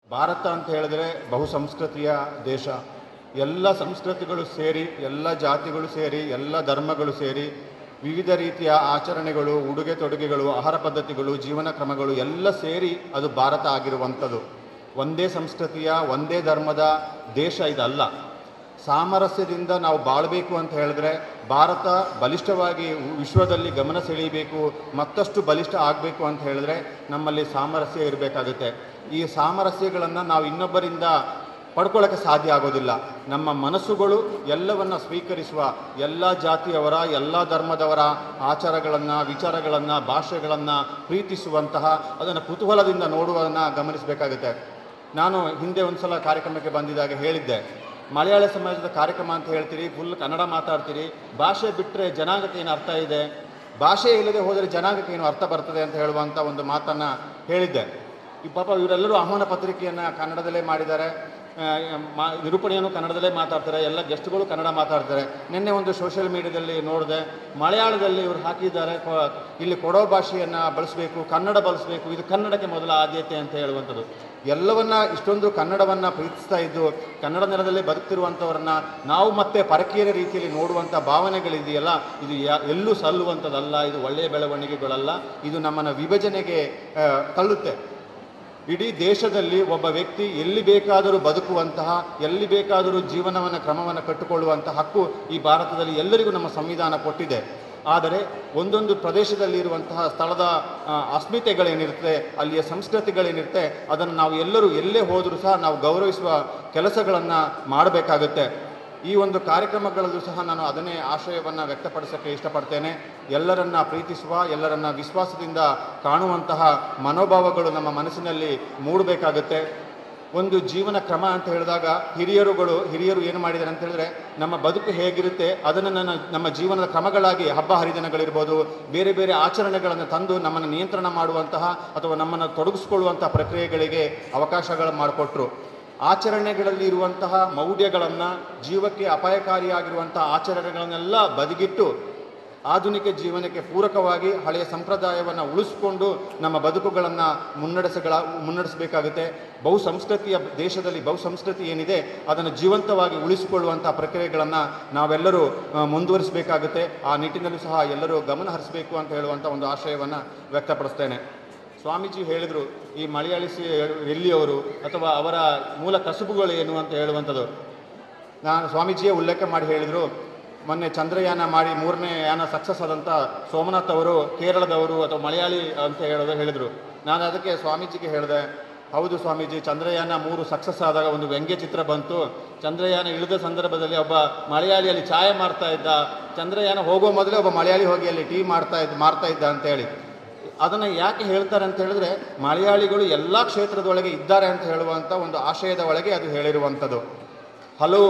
ಭಾರತ ಅಂತ ಹೇಳಿದ್ರೆ ಬಹುಸಂಸ್ಕೃತಿಯ ದೇಶ ಎಲ್ಲ ಸಂಸ್ಕೃತಿಗಳು ಸೇರಿ ಎಲ್ಲ ಜಾತಿಗಳು ಸೇರಿ ಎಲ್ಲ ಧರ್ಮಗಳು ಸೇರಿ ವಿವಿಧ ರೀತಿಯ ಆಚರಣೆಗಳು ಉಡುಗೆ ತೊಡುಗೆಗಳು ಆಹಾರ ಪದ್ಧತಿಗಳು ಜೀವನ ಕ್ರಮಗಳು ಎಲ್ಲ ಸೇರಿ ಅದು ಭಾರತ ಆಗಿರುವಂಥದ್ದು ಒಂದೇ ಸಂಸ್ಕೃತಿಯ ಒಂದೇ ಧರ್ಮದ ದೇಶ ಇದಲ್ಲ ಸಾಮರಸ್ಯದಿಂದ ನಾವು ಬಾಳಬೇಕು ಅಂತ ಹೇಳಿದ್ರೆ ಭಾರತ ಬಲಿಷ್ಠವಾಗಿ ವಿಶ್ವದಲ್ಲಿ ಗಮನ ಸೆಳೀಬೇಕು ಮತ್ತಷ್ಟು ಬಲಿಷ್ಠ ಆಗಬೇಕು ಅಂತ ಹೇಳಿದ್ರೆ ನಮ್ಮಲ್ಲಿ ಸಾಮರಸ್ಯ ಇರಬೇಕಾಗುತ್ತೆ ಈ ಸಾಮರಸ್ಯಗಳನ್ನು ನಾವು ಇನ್ನೊಬ್ಬರಿಂದ ಪಡ್ಕೊಳ್ಳೋಕ್ಕೆ ಸಾಧ್ಯ ಆಗೋದಿಲ್ಲ ನಮ್ಮ ಮನಸ್ಸುಗಳು ಎಲ್ಲವನ್ನ ಸ್ವೀಕರಿಸುವ ಎಲ್ಲ ಜಾತಿಯವರ ಎಲ್ಲ ಧರ್ಮದವರ ಆಚಾರಗಳನ್ನು ವಿಚಾರಗಳನ್ನು ಭಾಷೆಗಳನ್ನು ಪ್ರೀತಿಸುವಂತಹ ಅದನ್ನು ಕುತೂಹಲದಿಂದ ನೋಡುವುದನ್ನು ಗಮನಿಸಬೇಕಾಗುತ್ತೆ ನಾನು ಹಿಂದೆ ಒಂದು ಸಲ ಕಾರ್ಯಕ್ರಮಕ್ಕೆ ಬಂದಿದ್ದಾಗ ಹೇಳಿದ್ದೆ ಮಲಯಾಳ ಸಮಾಜದ ಕಾರ್ಯಕ್ರಮ ಅಂತ ಹೇಳ್ತೀರಿ ಫುಲ್ ಕನ್ನಡ ಮಾತಾಡ್ತೀರಿ ಭಾಷೆ ಬಿಟ್ಟರೆ ಜನಾಂಗಕ್ಕೆ ಏನು ಅರ್ಥ ಇದೆ ಭಾಷೆ ಇಲ್ಲದೆ ಹೋದರೆ ಜನಾಂಗಕ್ಕೆ ಏನು ಅರ್ಥ ಬರ್ತದೆ ಅಂತ ಹೇಳುವಂಥ ಒಂದು ಮಾತನ್ನು ಹೇಳಿದ್ದೆ ಈ ಪಾಪ ಇವರೆಲ್ಲರೂ ಆಹ್ವಾನ ಪತ್ರಿಕೆಯನ್ನು ಕನ್ನಡದಲ್ಲೇ ಮಾಡಿದ್ದಾರೆ ಆ, ಮಾ ನಿರೂಪಣೆಯನ್ನು ಕನ್ನಡದಲ್ಲೇ ಮಾತಾಡ್ತಾರೆ ಎಲ್ಲ ಗೆಸ್ಟ್ಗಳು ಕನ್ನಡ ಮಾತಾಡ್ತಾರೆ ನಿನ್ನೆ ಒಂದು ಸೋಷಿಯಲ್ ಮೀಡಿಯಾದಲ್ಲಿ ನೋಡಿದೆ ಮಲಯಾಳದಲ್ಲಿ ಇವರು ಹಾಕಿದ್ದಾರೆ ಕೊ- ಇಲ್ಲಿ ಕೊಡೋ ಭಾಷೆಯನ್ನು ಬಳಸಬೇಕು ಕನ್ನಡ ಬಳಸಬೇಕು ಇದು ಕನ್ನಡಕ್ಕೆ ಮೊದಲ ಆದ್ಯತೆ ಅಂತ ಹೇಳುವಂಥದ್ದು ಎಲ್ಲವನ್ನ ಇಷ್ಟೊಂದು ಕನ್ನಡವನ್ನು ಪ್ರೀತಿಸ್ತಾ ಇದ್ದು ಕನ್ನಡ ನೆಲದಲ್ಲೇ ಬದುಕ್ತಿರುವಂಥವ್ರನ್ನ ನಾವು ಮತ್ತೆ ಪರಕೀಯರ ರೀತಿಯಲ್ಲಿ ನೋಡುವಂಥ ಭಾವನೆಗಳಿದೆಯಲ್ಲ ಇದು ಯಾ ಎಲ್ಲೂ ಸಲ್ಲುವಂಥದ್ದಲ್ಲ ಇದು ಒಳ್ಳೆಯ ಬೆಳವಣಿಗೆಗಳಲ್ಲ ಇದು ನಮ್ಮನ್ನು ವಿಭಜನೆಗೆ ಆ, ತಳ್ಳುತ್ತೆ ಇಡೀ ದೇಶದಲ್ಲಿ ಒಬ್ಬ ವ್ಯಕ್ತಿ ಎಲ್ಲಿ ಬೇಕಾದರೂ ಬದುಕುವಂತಹ ಎಲ್ಲಿ ಬೇಕಾದರೂ ಜೀವನವನ್ನು ಕ್ರಮವನ್ನು ಕಟ್ಟಿಕೊಳ್ಳುವಂತಹ ಹಕ್ಕು ಈ ಭಾರತದಲ್ಲಿ ಎಲ್ಲರಿಗೂ ನಮ್ಮ ಸಂವಿಧಾನ ಕೊಟ್ಟಿದೆ ಆದರೆ ಒಂದೊಂದು ಪ್ರದೇಶದಲ್ಲಿ ಇರುವಂತಹ ಸ್ಥಳದ ಆ, ಅಸ್ಮಿತೆಗಳೇನಿರುತ್ತೆ ಅಲ್ಲಿಯ ಸಂಸ್ಕೃತಿಗಳೇನಿರುತ್ತೆ ಅದನ್ನು ನಾವು ಎಲ್ಲರೂ ಎಲ್ಲೇ ಹೋದರೂ ಸಹ ನಾವು ಗೌರವಿಸುವ ಕೆಲಸಗಳನ್ನು ಮಾಡಬೇಕಾಗುತ್ತೆ ಈ ಒಂದು ಕಾರ್ಯಕ್ರಮಗಳಲ್ಲೂ ಸಹ ನಾನು ಅದನ್ನೇ ಆಶಯವನ್ನು ವ್ಯಕ್ತಪಡಿಸೋಕ್ಕೆ ಇಷ್ಟಪಡ್ತೇನೆ ಎಲ್ಲರನ್ನ ಪ್ರೀತಿಸುವ ಎಲ್ಲರನ್ನ ವಿಶ್ವಾಸದಿಂದ ಕಾಣುವಂತಹ ಮನೋಭಾವಗಳು ನಮ್ಮ ಮನಸ್ಸಿನಲ್ಲಿ ಮೂಡಬೇಕಾಗುತ್ತೆ ಒಂದು ಜೀವನ ಕ್ರಮ ಅಂತ ಹೇಳಿದಾಗ ಹಿರಿಯರುಗಳು ಹಿರಿಯರು ಏನು ಮಾಡಿದ್ದಾರೆ ಅಂತ ಹೇಳಿದ್ರೆ ನಮ್ಮ ಬದುಕು ಹೇಗಿರುತ್ತೆ ಅದನ್ನು ನನ್ನ ನಮ್ಮ ಜೀವನದ ಕ್ರಮಗಳಾಗಿ ಹಬ್ಬ ಹರಿದಿನಗಳಿರ್ಬೋದು ಬೇರೆ ಬೇರೆ ಆಚರಣೆಗಳನ್ನು ತಂದು ನಮ್ಮನ್ನು ನಿಯಂತ್ರಣ ಮಾಡುವಂತಹ ಅಥವಾ ನಮ್ಮನ್ನು ತೊಡಗಿಸ್ಕೊಳ್ಳುವಂತಹ ಪ್ರಕ್ರಿಯೆಗಳಿಗೆ ಅವಕಾಶಗಳು ಮಾಡಿಕೊಟ್ರು ಆಚರಣೆಗಳಲ್ಲಿ ಇರುವಂತಹ ಮೌಢ್ಯಗಳನ್ನು ಜೀವಕ್ಕೆ ಅಪಾಯಕಾರಿಯಾಗಿರುವಂತಹ ಆಚರಣೆಗಳನ್ನೆಲ್ಲ ಬದಿಗಿಟ್ಟು ಆಧುನಿಕ ಜೀವನಕ್ಕೆ ಪೂರಕವಾಗಿ ಹಳೆಯ ಸಂಪ್ರದಾಯವನ್ನು ಉಳಿಸ್ಕೊಂಡು ನಮ್ಮ ಬದುಕುಗಳನ್ನು ಮುನ್ನಡೆಸಗಳ ಮುನ್ನಡೆಸಬೇಕಾಗುತ್ತೆ ಬಹುಸಂಸ್ಕೃತಿಯ ದೇಶದಲ್ಲಿ ಬಹುಸಂಸ್ಕೃತಿ ಏನಿದೆ ಅದನ್ನು ಜೀವಂತವಾಗಿ ಉಳಿಸಿಕೊಳ್ಳುವಂಥ ಪ್ರಕ್ರಿಯೆಗಳನ್ನು ನಾವೆಲ್ಲರೂ ಆ, ಮುಂದುವರಿಸಬೇಕಾಗುತ್ತೆ ಆ ನಿಟ್ಟಿನಲ್ಲೂ ಸಹ ಎಲ್ಲರೂ ಗಮನ ಹರಿಸಬೇಕು ಅಂತ ಹೇಳುವಂಥ ಒಂದು ಆಶಯವನ್ನು ವ್ಯಕ್ತಪಡಿಸ್ತೇನೆ ಸ್ವಾಮೀಜಿ ಹೇಳಿದರು ಈ ಮಲಯಾಳಿ ಸಿ ಎಲ್ಲಿಯವರು ಅಥವಾ ಅವರ ಮೂಲ ಕಸುಬುಗಳು ಏನು ಅಂತ ಹೇಳುವಂಥದ್ದು ನಾನು ಸ್ವಾಮೀಜಿಯೇ ಉಲ್ಲೇಖ ಮಾಡಿ ಹೇಳಿದರು ಮೊನ್ನೆ ಚಂದ್ರಯಾನ ಮಾಡಿ ಮೂರನೇ ಯಾನ ಸಕ್ಸಸ್ ಆದಂಥ ಸೋಮನಾಥ್ ಅವರು ಕೇರಳದವರು ಅಥವಾ ಮಲಯಾಳಿ ಅಂತ ಹೇಳೋದು ಹೇಳಿದರು ನಾನು ಅದಕ್ಕೆ ಸ್ವಾಮೀಜಿಗೆ ಹೇಳಿದೆ ಹೌದು ಸ್ವಾಮೀಜಿ ಚಂದ್ರಯಾನ ಮೂರು ಸಕ್ಸಸ್ ಆದಾಗ ಒಂದು ವ್ಯಂಗ್ಯ ಚಿತ್ರ ಬಂತು ಚಂದ್ರಯಾನ ಇಳಿದ ಸಂದರ್ಭದಲ್ಲಿ ಒಬ್ಬ ಮಲಯಾಳಿಯಲ್ಲಿ ಛಾಯೆ ಮಾರ್ತಾ ಇದ್ದ ಚಂದ್ರಯಾನ ಹೋಗೋ ಮೊದಲೇ ಒಬ್ಬ ಮಲಯಾಳಿ ಹೋಗಿ ಅಲ್ಲಿ ಟೀ ಮಾಡ್ತಾ ಇದ್ದ ಮಾರ್ತಾ ಇದ್ದ ಅಂತೇಳಿ ಅದನ್ನು ಯಾಕೆ ಹೇಳ್ತಾರೆ ಅಂತ ಹೇಳಿದ್ರೆ ಮಲಯಾಳಿಗಳು ಎಲ್ಲ ಕ್ಷೇತ್ರದೊಳಗೆ ಇದ್ದಾರೆ ಅಂತ ಹೇಳುವಂಥ ಒಂದು ಆಶಯದ ಒಳಗೆ ಅದು ಹೇಳಿರುವಂಥದ್ದು ಹಲವು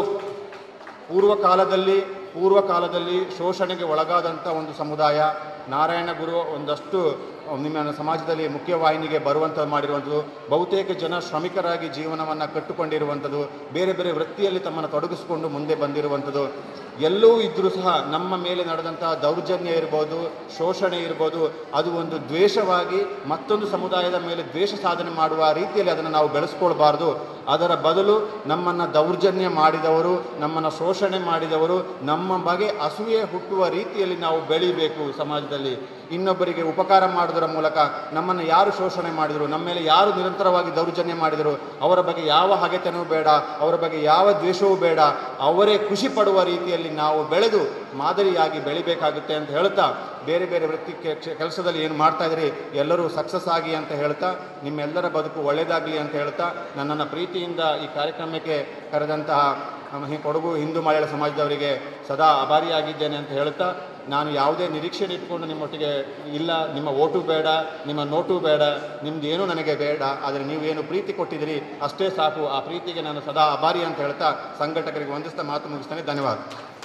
ಪೂರ್ವ ಕಾಲದಲ್ಲಿ ಪೂರ್ವ ಕಾಲದಲ್ಲಿ ಶೋಷಣೆಗೆ ಒಳಗಾದಂಥ ಒಂದು ಸಮುದಾಯ ನಾರಾಯಣ ಗುರು ಒಂದಷ್ಟು ನಿಮ್ಮ ಸಮಾಜದಲ್ಲಿ ಮುಖ್ಯವಾಹಿನಿಗೆ ಬರುವಂಥದ್ದು ಮಾಡಿರುವಂಥದ್ದು ಬಹುತೇಕ ಜನ ಶ್ರಮಿಕರಾಗಿ ಜೀವನವನ್ನು ಕಟ್ಟಿಕೊಂಡಿರುವಂಥದ್ದು ಬೇರೆ ಬೇರೆ ವೃತ್ತಿಯಲ್ಲಿ ತಮ್ಮನ್ನು ತೊಡಗಿಸಿಕೊಂಡು ಮುಂದೆ ಬಂದಿರುವಂಥದ್ದು ಎಲ್ಲವೂ ಇದ್ದರೂ ಸಹ ನಮ್ಮ ಮೇಲೆ ನಡೆದಂತಹ ದೌರ್ಜನ್ಯ ಇರ್ಬೋದು ಶೋಷಣೆ ಇರ್ಬೋದು ಅದು ಒಂದು ದ್ವೇಷವಾಗಿ ಮತ್ತೊಂದು ಸಮುದಾಯದ ಮೇಲೆ ದ್ವೇಷ ಸಾಧನೆ ಮಾಡುವ ರೀತಿಯಲ್ಲಿ ಅದನ್ನು ನಾವು ಬೆಳೆಸ್ಕೊಳ್ಬಾರ್ದು ಅದರ ಬದಲು ನಮ್ಮನ್ನು ದೌರ್ಜನ್ಯ ಮಾಡಿದವರು ನಮ್ಮನ್ನು ಶೋಷಣೆ ಮಾಡಿದವರು ನಮ್ಮ ಬಗ್ಗೆ ಅಸೂಯೆ ಹುಟ್ಟುವ ರೀತಿಯಲ್ಲಿ ನಾವು ಬೆಳಿಬೇಕು ಸಮಾಜದಲ್ಲಿ ಇನ್ನೊಬ್ಬರಿಗೆ ಉಪಕಾರ ಮಾಡೋದರ ಮೂಲಕ ನಮ್ಮನ್ನು ಯಾರು ಶೋಷಣೆ ಮಾಡಿದರು ನಮ್ಮ ಮೇಲೆ ಯಾರು ನಿರಂತರವಾಗಿ ದೌರ್ಜನ್ಯ ಮಾಡಿದರು ಅವರ ಬಗ್ಗೆ ಯಾವ ಹಗೆತನವೂ ಬೇಡ ಅವರ ಬಗ್ಗೆ ಯಾವ ದ್ವೇಷವೂ ಬೇಡ ಅವರೇ ಖುಷಿ ಪಡುವ ರೀತಿಯಲ್ಲಿ ನಾವು ಬೆಳೆದು ಮಾದರಿಯಾಗಿ ಬೆಳಿಬೇಕಾಗುತ್ತೆ ಅಂತ ಹೇಳ್ತಾ ಬೇರೆ ಬೇರೆ ವೃತ್ತಿ ಕೆಲಸದಲ್ಲಿ ಏನು ಮಾಡ್ತಾ ಇದ್ರಿ ಎಲ್ಲರೂ ಸಕ್ಸಸ್ ಆಗಿ ಅಂತ ಹೇಳ್ತಾ ನಿಮ್ಮೆಲ್ಲರ ಬದುಕು ಒಳ್ಳೆಯದಾಗಲಿ ಅಂತ ಹೇಳ್ತಾ ನನ್ನನ್ನು ಪ್ರೀತಿಯಿಂದ ಈ ಕಾರ್ಯಕ್ರಮಕ್ಕೆ ಕರೆದಂತಹ ನಮ್ಮ ಹಿ- ಕೊಡಗು ಹಿಂದೂ ಮಲಯಾಳ ಸಮಾಜದವರಿಗೆ ಸದಾ ಆಭಾರಿಯಾಗಿದ್ದೇನೆ ಅಂತ ಹೇಳ್ತಾ ನಾನು ಯಾವುದೇ ನಿರೀಕ್ಷೆ ಇಟ್ಕೊಂಡು ನಿಮ್ಮೊಟ್ಟಿಗೆ ಇಲ್ಲ ನಿಮ್ಮ ಓಟು ಬೇಡ ನಿಮ್ಮ ನೋಟು ಬೇಡ ನಿಮ್ದು ಏನೂ ನನಗೆ ಬೇಡ ಆದರೆ ನೀವೇನು ಪ್ರೀತಿ ಕೊಟ್ಟಿದ್ದೀರಿ ಅಷ್ಟೇ ಸಾಕು ಆ ಪ್ರೀತಿಗೆ ನಾನು ಸದಾ ಆಭಾರಿ ಅಂತ ಹೇಳ್ತಾ ಸಂಘಟಕರಿಗೆ ವಂದಿಸ್ತಾ ಮಾತು ಮುಗಿಸ್ತೇನೆ ಧನ್ಯವಾದ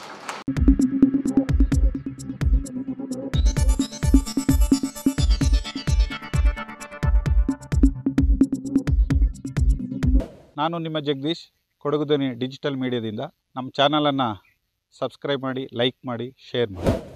ನಾನು ನಿಮ್ಮ ಜಗದೀಶ್ ಕೊಡಗು ಧ್ವನಿ ಡಿಜಿಟಲ್ ಮೀಡಿಯಾದಿಂದ ನಮ್ಮ ಚಾನಲನ್ನು ಸಬ್ಸ್ಕ್ರೈಬ್ ಮಾಡಿ ಲೈಕ್ ಮಾಡಿ ಶೇರ್ ಮಾಡಿ